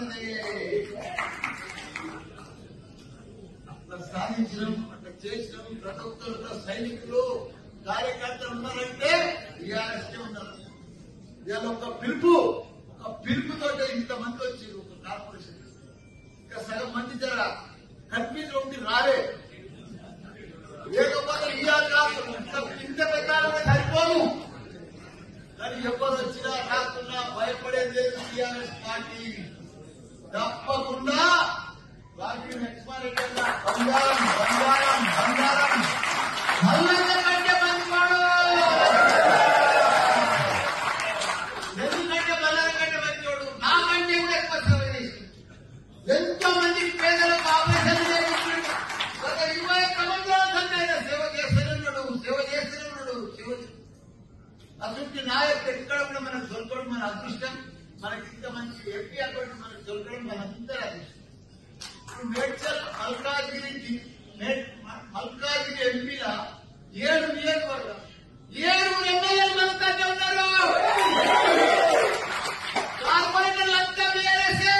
మనదే అట్లా సాధించడం అట్లా చేసినాం ప్రతి ఒక్కరు సైనికులు కార్యకర్తలు ఉన్నారంటే టీఆర్ఎస్ ఉన్నారు ఇవాళ ఒక పిలుపు ఒక పిలుపుతో ఇంతమంది వచ్చారు ఒక కార్పొరేషన్ ఇంకా సగం మంది జర కన్ఫ్యూజ్ ఉండి రాలే లేకపోతే ఇవాళ కాదు ఇంత ఇంత ప్రకారంగా సరిపోను కానీ ఎవరు వచ్చినా రాకున్నా భయపడేది లేదు టీఆర్ఎస్ పార్టీ తప్పకుండా పార్టీ ఎక్స్పైర్ బంగారం బంగారం బంగారం మల్లన్న కంటే మంచివాడు ఎందుకంటే మల్లన్న కంటే మంచివాడు నాకంటే కూడా ఎక్కువ సేవ చేసి ఎంతో మందికి పేదలకు ఆపరేషన్ చేయించాడు ఒక ఇరవై ఒక్క సంవత్సరాల ఆయన సేవ చేస్తున్నాడు సేవ చేస్తున్నాడు సేవ అటువంటి నాయకుడు ఎక్కడ కూడా మనకు దొరకడం మన అదృష్టం మనకి ఇంత మంచి ఎంపీ అకౌంట్ మనకు దొరకడం మనందరూ అదృష్టం ఇప్పుడు మేడ్చల్ మల్కాజ్గిరి డి- మే- మల్కాజ్గిరి ఎంపీల ఏడు నియోజకవర్గం ఏడు ఎమ్మెల్యేలు మనతో ఉన్నారు కార్పొరేటర్లు అంతా బీఆర్ఎస్ఏ.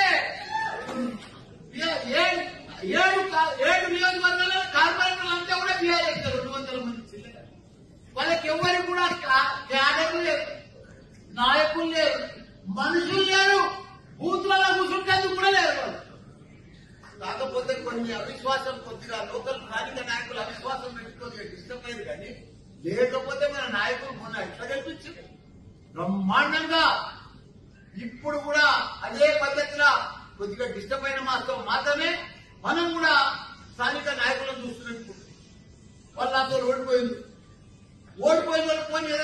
ఏ- ఏ- ఏడు కా- ఏడు నియోజకవర్గాల్లో కార్పొరేటర్లు అంతా కూడా బీఆర్ఎస్ రెండు వందల మంది చిల్లర. వాళ్ళకి ఎవరికి కూడా కా- క్యాడర్లు లేరు నాయకులు లేరు మనుషులు లేరు బూత్లలో కూర్చుంటేందుకు కూడా లేరు వాళ్ళు కాకపోతే కొన్ని అవిశ్వాసం కొద్దిగా లోకల్ స్థానిక నాయకులు అవిశ్వాసం పెట్టుకొని ఇష్టమైంది కానీ లేకపోతే మన నాయకులు మొన్న ఎట్లా కల్పించింది బ్రహ్మాండంగా ఇప్పుడు కూడా అదే పద్ధతిలో కొద్దిగా డిస్టర్బ్ అయిన మాత్రం మాత్రమే మనం కూడా స్థానిక నాయకులను చూస్తున్నాం ఇప్పుడు వాళ్ళు నాతో ఓడిపోయింది ఓడిపోయిన వాళ్ళు పోనీ